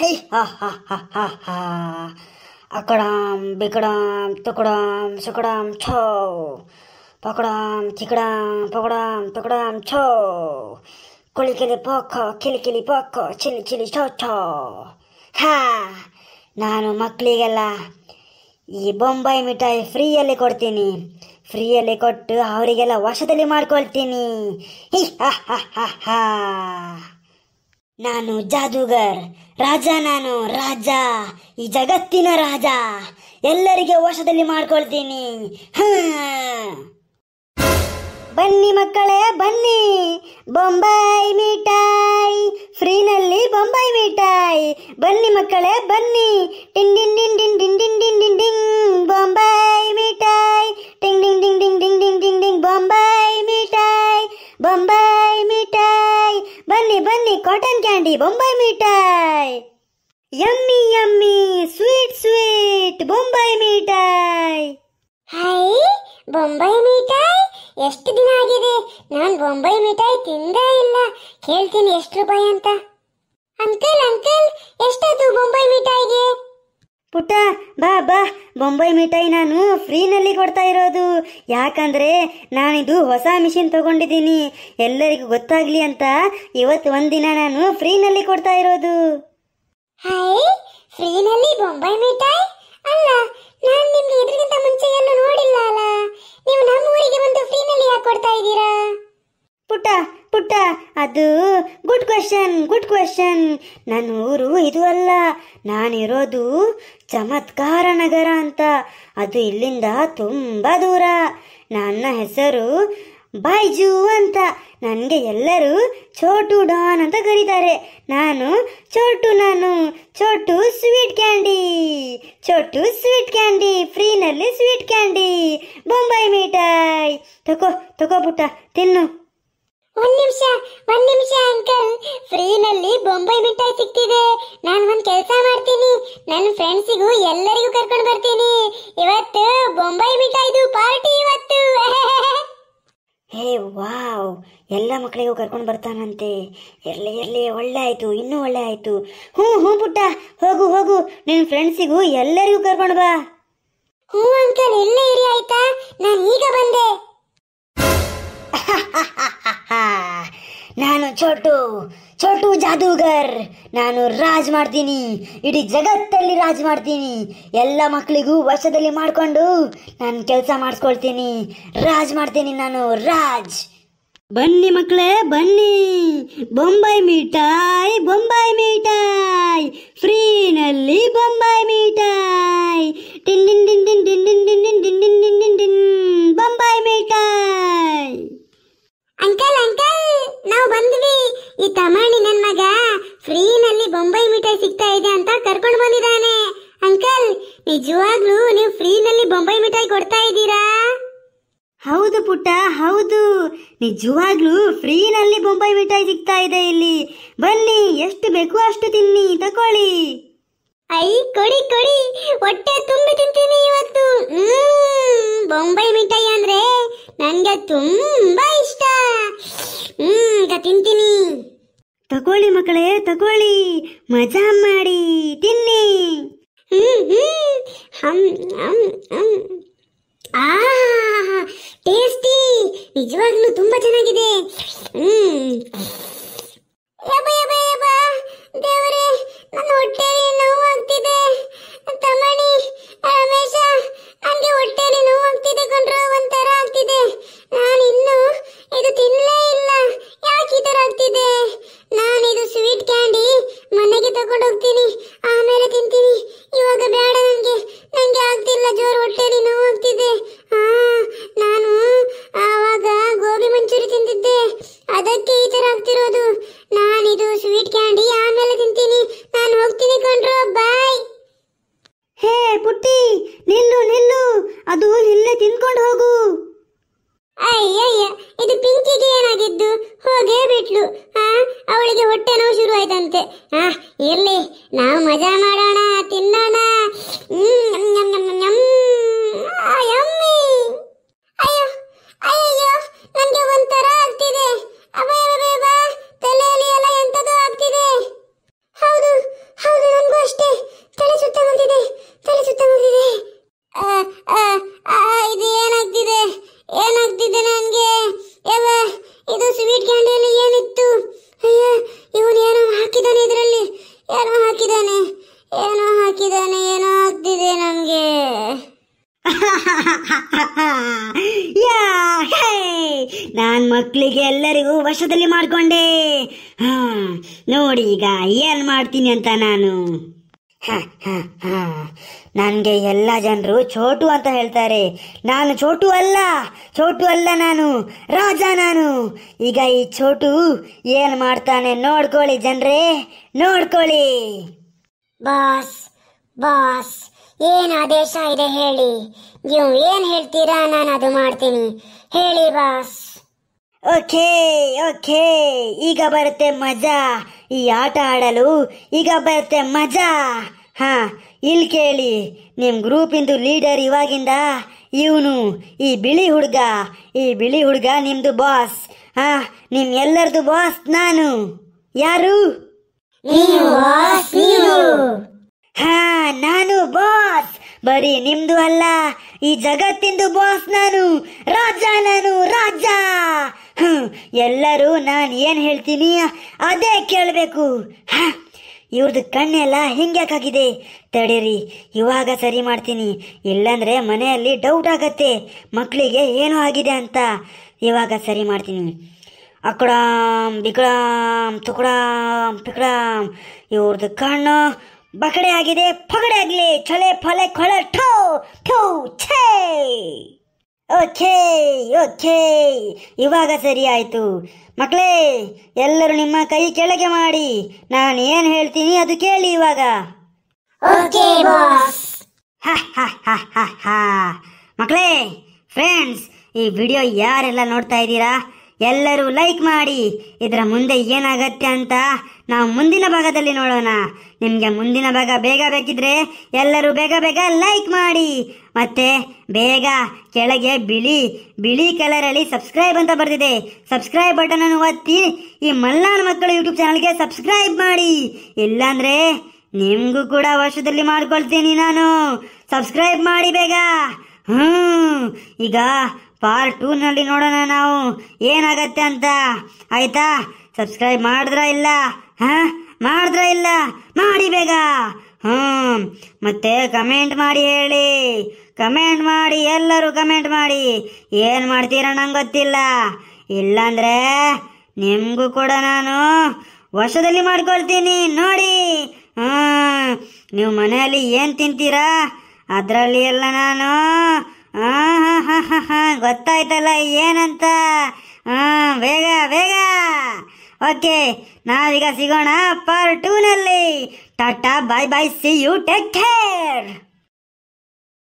High ಹಾ ಹಾ ಹಾ ಹಾ ಹಾ ಅಕಡಾಂ ಬಿಕಡಾಂ ತುಕಡಾಂ ಸುಕಡಾಂ ಛೋ ಪಕಡಾಂ ಚಿಕಡಾಂ ಪಕಡಾಂ ತುಕಡಾಂ ಛೋ ಕುಳಿ ಕಿಲಿ ಪೋಕ ಕಿಲಿ ಕಿಲಿ ಪೋಕ ಚಿಲಿ ಚಿಲಿ ಛೋ ಛೋ ಹಾ ನಾನು ಮಕ್ಕಳಿಗೆಲ್ಲ ಈ ಬೊಂಬೈ ಮಿಠಾಯಿ ಫ್ರೀಯಲ್ಲಿ ಕೊಡ್ತೀನಿ ಫ್ರೀಯಲ್ಲಿ ಕೊಟ್ಟು ಅವರಿಗೆಲ್ಲ ವಶದಲ್ಲಿ ಮಾಡ್ಕೊಳ್ತೀನಿ ಹಿ ಹಾ ಹಾ ಹಾ ಹಾ ನಾನು ಜಾದೂಗರ್ ರಾಜ ನಾನು ರಾಜ ಈ ಜಗತ್ತಿನ ರಾಜ ಎಲ್ಲರಿಗೆ ವಶದಲ್ಲಿ ಮಾಡ್ಕೊಳ್ತೀನಿ ಹಾ ಬನ್ನಿ ಮಕ್ಕಳೇ ಬನ್ನಿ ಬೊಂಬೈ ಮಿಠಾಯಿ ಫ್ರೀನಲ್ಲಿ ಬೊಂಬೈ ಮಿಠಾಯಿ ಬನ್ನಿ ಮಕ್ಕಳೇ ಬನ್ನಿ ಟಿಂಗ್ ಡಿಂಗ್ ಡಿಂಗ್ ಡಿಂಗ್ ಡಿಂಗ್ ಡಿಂಗ್ ಡಿಂಗ್ ಡಿಂಗ್ ಡಿಂಗ್ ಬೊಂಬೈ ಮಿಠಾಯಿ ಟಿಂಗ್ ಡಿಂಗ್ ಡಿಂಗ್ ಡಿಂಗ್ ಡಿಂಗ್ ಡಿಂಗ್ ಡಿಂಗ್ ಡಿಂಗ್ ಬೊಂಬೈ ಮಿಠಾಯಿ ಬೊಂಬೈ ಮಿಠಾಯಿ ಬನ್ನಿ ಬನ್ನಿ ಕಾಟನ್ ಕ್ಯಾಂಡಿ ಬೊಂಬೈ ಮಿಠಾಯಿ yummy yummy sweet sweet Bombay ಮಿಠಾಯಿ ಹಾಯ್ ಬೊಂಬೈ ಮಿಠಾಯಿ ಎಷ್ಟು ದಿನ ಆಗಿದೆ ನಾನು ಬೊಂಬೈ ಮಿಠಾಯಿ ತಿಂದೇ ಇಲ್ಲ ಕೇಳ್ತೀನಿ ಎಷ್ಟು ರೂಪಾಯಿ ಅಂತ ಅಂಕಲ್ ಅಂಕಲ್ ಎಷ್ಟದು ಬೊಂಬೈ ಮಿಠಾಯಿಗೆ ಪುಟ್ಟ ಬಾ ಬಾ ಬೊಂಬೈ ಮಿಠಾಯಿ ನಾನು ಫ್ರೀನಲ್ಲಿ ಕೊಡ್ತಾ ಇರೋದು ಯಾಕಂದ್ರೆ ನಾನಿದು ಹೊಸ ಮಿಷಿನ್ ತಗೊಂಡಿದ್ದೀನಿ ಎಲ್ಲರಿಗೂ ಗೊತ್ತಾಗ್ಲಿ ಅಂತ ಇವತ್ತು ಒಂದಿನ ನಾನು ಫ್ರೀನಲ್ಲಿ ಕೊಡ್ತಾ ಇರೋದು ಹಾಯ್ ಫ್ರೀನಲ್ಲಿ ಬೊಂಬೈ ಮಿಠಾಯಿ ಅಲ್ಲ ನಾನು ನಿಮ್ಗೆ ಇದಕ್ಕಿಂತ ಮುಂಚೆ ಎಲ್ಲೂ ನೋಡಿಲ್ಲ ಅಲ್ಲ ನೀವು ನಮ್ಮ ಊರಿಗೆ ಬಂದು ಫ್ರೀನಲ್ಲಿ ಯಾಕೆ ಕೊಡ್ತಾ ಇದ್ದೀರಾ ಪುಟ್ಟ ಪುಟ್ಟ ಅದು ಗುಡ್ ಕ್ವೆಶನ್ ಗುಡ್ ಕ್ವೆಶನ್ ನನ್ನ ಊರು ಇದು ಅಲ್ಲ ನಾನಿರೋದು ಚಮತ್ಕಾರ ನಗರ ಅಂತ ಅದು ಇಲ್ಲಿಂದ ತುಂಬ ದೂರ ನನ್ನ ಹೆಸರು ಬೈಜು ಅಂತ ನನಗೆ ಎಲ್ಲರೂ ಚೋಟು ಡಾನ್ ಅಂತ ಕರೀತಾರೆ ನಾನು ಚೋಟು ನಾನು Chotu sweet candy Chotu sweet candy ಫ್ರೀನಲ್ಲಿ ಸ್ವೀಟ್ ಕ್ಯಾಂಡಿ ಬೊಂಬೈ ಮಿಠಾಯಿ ತಗೋ ತಗೋ ಪುಟ್ಟ ತಿನ್ನು ಒಂದ್ ನಿಮಿಷ ಒಂದ್ ನಿಮಿಷ ಅಂಕಲ್ ಫ್ರೀನಲ್ಲಿ ಬೊಂಬೈ ಮಿಠಾಯಿ ಸಿಗ್ತಿದೆ ನಾನು ಒಂದ್ ಕೆಲಸ ಮಾಡ್ತೀನಿ ನನ್ನ ಫ್ರೆಂಡ್ಸಿಗೂ ಎಲ್ಲರಿಗೂ ಕರ್ಕೊಂಡು ಬರ್ತೀನಿ ಇವತ್ತು ಬೊಂಬೈ ಮಿಠಾಯಿದು ಪಾರ್ಟಿ ಇವತ್ತು ಹೇ ವಾವ್ ಎಲ್ಲ ಮಕ್ಕಳಿಗೂ ಕರ್ಕೊಂಡು ಬರ್ತಾನಂತೆ ಎರ್ಲಿ ಎರ್ಲಿ ಒಳ್ಳೆ ಆಯ್ತು ಇನ್ನೂ ಒಳ್ಳೆ ಆಯ್ತು ಹ್ಞೂ ಹ್ಞೂ ಪುಟ್ಟ ಹೋಗು ಹೋಗು ನಿನ್ನ ಫ್ರೆಂಡ್ಸಿಗೂ ಎಲ್ಲರಿಗೂ ಕರ್ಕೊಂಡು ಬಾ ಹ್ಞೂ ಅಂಕಲ್ ಎಲ್ಲೇ ಇರಿ ಆಯ್ತಾ ನಾನು ಈಗ ಬಂದೆ ನಾನು ಚೋಟು ಚೋಟು ಜಾದೂಗರ್ ನಾನು ರಾಜ್ ಮಾಡ್ತೀನಿ ಇಡೀ ಜಗತ್ತಲ್ಲಿ ರಾಜ್ ಮಾಡ್ತೀನಿ ಎಲ್ಲ ಮಕ್ಕಳಿಗೂ ವಶದಲ್ಲಿ ಮಾಡಿಕೊಂಡು ನಾನು ಕೆಲಸ ಮಾಡಿಸ್ಕೊಳ್ತೀನಿ ರಾಜ್ ಮಾಡ್ತೀನಿ ನಾನು ರಾಜ್ ಬನ್ನಿ ಮಕ್ಕಳೇ ಬನ್ನಿ ಬೊಂಬೈ ಮಿಠಾಯಿ ಬೊಂಬೈ ಮಿಠಾಯಿ ಫ್ರೀನಲ್ಲಿ ಬೊಂಬೈ ಮಿಠಾಯಿ ಟಿನ್ ಟಿನ್ ಟಿನ್ ಟಿನ್ ಟಿನ್ ಟಿನ್ ಟಿನ್ ಟಿನ್ ಟಿನ್ ಟಿನ್ ಟಿನ್ ಟಿನ್ ಟಿನ್ ಬೊಂಬೈ ಮಿಠಾಯಿ ಅಂಕಲ್ ಅಂಕಲ್ ನಾವು ಬಂದ್ವಿ ಈ ತಮಾಣಿ ನನ್ ಮಗ ಫ್ರೀನಲ್ಲಿ ಬೊಂಬೈ ಮಿಠಾಯಿ ಸಿಗ್ತಾ ಇದೆ ಅಂತ ಕರ್ಕೊಂಡು ಬಂದಿದ್ದಾನೆ ಅಂಕಲ್ ನಿಜವಾಗ್ಲೂ ನೀವು ಫ್ರೀನಲ್ಲಿ ಬೊಂಬೈ ಮಿಠಾಯಿ ಕೊಡ್ತಾ ಇದ್ದೀರಾ ಹೌದು ಪುಟ್ಟ ಹೌದು ನಿಜವಾಗ್ಲೂ ಫ್ರೀನಲ್ಲಿ ಬೊಂಬೈ ಮಿಠಾಯಿ ಸಿಗ್ತಾ ಇದೆ ಇಲ್ಲಿ ಬನ್ನಿ ಎಷ್ಟು ಬೇಕು ಅಷ್ಟು ತಿನ್ನಿ ತಕೊಳ್ಳಿ ಐ ಕೊಡಿ ಕೊಡಿ ಹೊಟ್ಟೆ ತುಂಬಿ ತಿಂತೀನಿ ಇವತ್ತು ಮ್ಮ್, ಬೊಂಬೈ ಮಿಠಾಯಿ ಅಂದ್ರೆ ನನ್ಗೆ ತುಂಬಾ ಇಷ್ಟ ಹ್ಮ್ ಈಗ ತಿಂತೀನಿ ತಕೊಳ್ಳಿ ಮಕ್ಕಳೇ ತಕೊಳ್ಳಿ ಮಜಾ ಮಾಡಿ ತಿನ್ನಿ ಹ್ಮ್ ಹ್ಮ್ ಹಮ್ ಹಮ್ ಹಮ್ ಆ ಟೇಸ್ಟಿ ನಿಜವಾಗ್ಲೂ ತುಂಬಾ ಚೆನ್ನಾಗಿದೆ ಹ್ಮ್ ಯಬ್ಬ ಯಬ್ಬ ಯಬ್ಬ ದೇವರೇ ನನ್ನ ಹೊಟ್ಟೆಲಿ ನೋವು ಆಗ್ತಿದೆ ತಮ್ಮಣಿ ರಮೇಶ ನನಗೆ ಹೊಟ್ಟೆಲಿ ನೋವು ಆಗ್ತಿದೆ ಕೊಂಡ್ರು ಒಂಥರ ಆಗ್ತಿದೆ ನಾನು ಇನ್ನು ಇದು ತಿನ್ನಲೇ ಇಲ್ಲ ಯಾಕೆ ಈ ಥರ ಆಗ್ತಿದೆ ನಾನು ಇದು ಸ್ವೀಟ್ ಕ್ಯಾಂಡಿ ಮನೆಗೆ ತಗೊಂಡು ಹೋಗ್ತೀನಿ ಆಮೇಲೆ ತಿಂತೀನಿ ಇವಾಗ ಬೇಡ ನನಗೆ ನನಗೆ ಆಗ್ತಿಲ್ಲ ಜೋರು ಹೊಟ್ಟೆಲಿ ನೋವು ಆಗ್ತಿದೆ ಆ ನಾನು ಆವಾಗ ಗೋಬಿ ಮಂಚೂರಿ ತಿಂದಿದ್ದೆ ಅದಕ್ಕೆ ಈ ಥರ ಆಗ್ತಿರೋದು ನಾನಿದು ಸ್ವೀಟ್ ಕ್ಯಾಂಡಿ ಆಮೇಲೆ ತಿಂತೀನಿ ನಾನು ಹೋಗ್ತೀನಿ ಕೊಂಡ್ರು ಬಾಯ್ ಹೇ ಪುಟ್ಟಿ ನಿಲ್ಲು ನಿಲ್ಲು ಅದು ಇಲ್ಲೇ ತಿನ್ಕೊಂಡು ಹೋಗು ಅಯ್ಯಯ್ಯ ಇದು ಪಿಂಕಿಗೆ ಏನಾಗಿದ್ದು ಹೋಗೇ ಬಿಟ್ಲು ಆ ಅವಳಿಗೆ ಹೊಟ್ಟೆ ನೋವು ಶುರು ಆಯ್ತಂತೆ ಆ ಇರ್ಲಿ ನಾವು ಮಜಾ ಮಾಡೋಣ ತಿನ್ನೋಣ ಹ್ಮ್, ನಮ್, ನಮ್, ನಮ್, ನಮ್. ಆ, ಯಮ್ಮಿ. ಅಯ್ಯೋ ಅಯ್ಯಯ್ಯೋ ನನ್ಗೆ ಒಂಥರ ಆಗ್ತಿದೆ ಅಬ್ಬಬ್ಬಬ್ಬ, ತಲೆಯಲ್ಲಿ ಎಲ್ಲ ಎಂತದೋ ಆಗ್ತಿದೆ ಹೌದು ಹೌದು ಏನೋ ಹಾಕಿದಾನೆ ಏನೋ ಆಗ್ತಿದೆ ನಮ್ಗೆ ಯಾ ಹೇ ನಾನ್ ಮಕ್ಕಳಿಗೆ ಎಲ್ಲರಿಗೂ ವಶದಲ್ಲಿ ಮಾಡ್ಕೊಂಡೆ ಹಾ ನೋಡಿ ಈಗ ಏನ್ ಮಾಡ್ತೀನಿ ಅಂತ ನಾನು ಹ, ಹ, ಹ. ನನ್ಗೆ ಎಲ್ಲ ಜನರು ಚೋಟು ಅಂತ ಹೇಳ್ತಾರೆ ನಾನು ಚೋಟು ಅಲ್ಲ ಚೋಟು ಅಲ್ಲ ನಾನು ರಾಜ ನಾನು ಈಗ ಈ ಚೋಟು ಏನ್ ಮಾಡ್ತಾನೆ ನೋಡ್ಕೊಳ್ಳಿ ಜನರೇ ನೋಡ್ಕೊಳ್ಳಿ ಬಾಸ್ ಬಾಸ್ ಏನ್ ಆದೇಶ ಇದೆ ಹೇಳಿ ನೀವು ಏನ್ ಹೇಳ್ತೀರಾ ನಾನು ಅದು ಮಾಡ್ತೀನಿ ಹೇಳಿ ಬಾಸ್ ಓಕೆ ಓಕೆ ಈಗ ಬರುತ್ತೆ ಮಜಾ ಈ ಆಟ ಆಡಲು ಈಗ ಬರುತ್ತೆ ಮಜಾ ಹಾ ಇಲ್ಲಿ ಕೇಳಿ ನಿಮ್ ಗ್ರೂಪಿಂದು ಲೀಡರ್ ಇವಾಗಿಂದ ಇವನು ಈ ಬಿಳಿ ಹುಡುಗ ಈ ಬಿಳಿ ಹುಡುಗ ನಿಮ್ದು ಬಾಸ್ ಹಾ ನಿಮ್ ಎಲ್ಲರದು ಬಾಸ್ ನಾನು ಯಾರು ನೀವು ಬಾಸ್ ನೀವು ಹಾ ನಾನು ಬಾಸ್ ಬರೀ ನಿಮ್ದು ಅಲ್ಲ ಈ ಜಗತ್ತಿಂದು ಬಾಸ್ ನಾನು ರಾಜ ನಾನು ರಾಜ ಹ್ಮ್ ಎಲ್ಲರೂ ನಾನು ಏನ್ ಹೇಳ್ತೀನಿ ಅದೇ ಕೇಳಬೇಕು ಇವ್ರದ್ದು ಕಣ್ಣೆಲ್ಲ ಹಿಂಗ್ಯಾಕಾಗಿದೆ ತಡೀರಿ ಇವಾಗ ಸರಿ ಮಾಡ್ತೀನಿ ಇಲ್ಲಾಂದ್ರೆ ಮನೆಯಲ್ಲಿ ಡೌಟ್ ಆಗತ್ತೆ ಮಕ್ಕಳಿಗೆ ಏನೋ ಆಗಿದೆ ಅಂತ ಇವಾಗ ಸರಿ ಮಾಡ್ತೀನಿ ಅಕಡಾಮ್ ಬಿಕಡಾಮ್ ತುಕಡಾಮ್ ಪಿಕಡಾಮ್ ಇವ್ರದ್ದು ಕಣ್ಣು ಬಕಡೆ ಆಗಿದೆ ಪಗಡೆ ಆಗ್ಲಿ ಛಲೆ ಫಲೆ ಕೊಳೆ ಠೋ ಠೋ ಛೇ ಓಕೆ ಓಕೆ ಇವಾಗ ಸರಿ ಆಯ್ತು ಮಕ್ಕಳೇ ಎಲ್ಲರೂ ನಿಮ್ಮ ಕೈ ಕೆಳಗೆ ಮಾಡಿ ನಾನು ಏನು ಹೇಳ್ತೀನಿ ಅದು ಕೇಳಿ ಇವಾಗ ಓಕೆ ಬಾಸ್ ಹ, ಹ, ಹ, ಹ, ಹ. ಮಕ್ಕಳೇ ಫ್ರೆಂಡ್ಸ್ ಈ ವಿಡಿಯೋ ಯಾರೆಲ್ಲ ನೋಡ್ತಾ ಇದ್ದೀರಾ ಎಲ್ಲರೂ ಲೈಕ್ ಮಾಡಿ ಇದರ ಮುಂದೆ ಏನಾಗತ್ತೆ ಅಂತ ನಾವು ಮುಂದಿನ ಭಾಗದಲ್ಲಿ ನೋಡೋಣ ನಿಮಗೆ ಮುಂದಿನ ಭಾಗ ಬೇಗ ಬೇಕಿದ್ರೆ ಎಲ್ಲರೂ ಬೇಗ ಬೇಗ ಲೈಕ್ ಮಾಡಿ ಮತ್ತೆ ಬೇಗ ಕೆಳಗೆ ಬಿಳಿ ಬಿಳಿ ಕಲರಲ್ಲಿ ಸಬ್ಸ್ಕ್ರೈಬ್ ಅಂತ ಬರ್ತಿದೆ ಸಬ್ಸ್ಕ್ರೈಬ್ ಬಟನ್ ಅನ್ನು ಒತ್ತಿ ಈ ಮಲ್ನಾಡ್ ಮಕ್ಕಳು ಯೂಟ್ಯೂಬ್ ಚಾನಲ್ಗೆ ಸಬ್ಸ್ಕ್ರೈಬ್ ಮಾಡಿ ಇಲ್ಲಾಂದ್ರೆ ನಿಮ್ಗೂ ಕೂಡ ವರ್ಷದಲ್ಲಿ ಮಾಡ್ಕೊಳ್ತೀನಿ ನಾನು ಸಬ್ಸ್ಕ್ರೈಬ್ ಮಾಡಿ ಬೇಗ ಹ್ಮ್ ಈಗ ಪಾರ್ಟ್ ಟೂ ನಲ್ಲಿ ನೋಡೋಣ ನಾವು ಏನಾಗತ್ತೆ ಅಂತ ಆಯ್ತಾ ಸಬ್ಸ್ಕ್ರೈಬ್ ಮಾಡಿದ್ರ ಇಲ್ಲ ಹಾ ಮಾಡಿದ್ರ ಇಲ್ಲ ಮಾಡಿ ಬೇಗ ಹ್ಮ್ ಮತ್ತೆ ಕಮೆಂಟ್ ಮಾಡಿ ಹೇಳಿ ಕಮೆಂಟ್ ಮಾಡಿ ಎಲ್ಲರೂ ಕಮೆಂಟ್ ಮಾಡಿ ಏನ್ ಮಾಡ್ತೀರ ನಂಗೆ ಗೊತ್ತಿಲ್ಲ ಇಲ್ಲಾಂದ್ರೆ ನಿಮ್ಗೂ ಕೂಡ ನಾನು ವಶದಲ್ಲಿ ಮಾಡ್ಕೊಳ್ತೀನಿ ನೋಡಿ ಹ್ಮ್ ನೀವು ಮನೆಯಲ್ಲಿ ಏನ್ ತಿಂತೀರಾ ಅದರಲ್ಲಿ ಎಲ್ಲ ನಾನು ಆ, ಹ, ಹ, ಹ, ಹ, ಗೊತ್ತಾಯ್ತಲ್ಲ ಏನಂತ ಹ್ಮ್ ಬೇಗ ಬೇಗ ಓಕೆ ನಾವೀಗ ಸಿಗೋಣ ಪಾರ್ಟ್ ಟೂನಲ್ಲಿ tata bye bye see you take care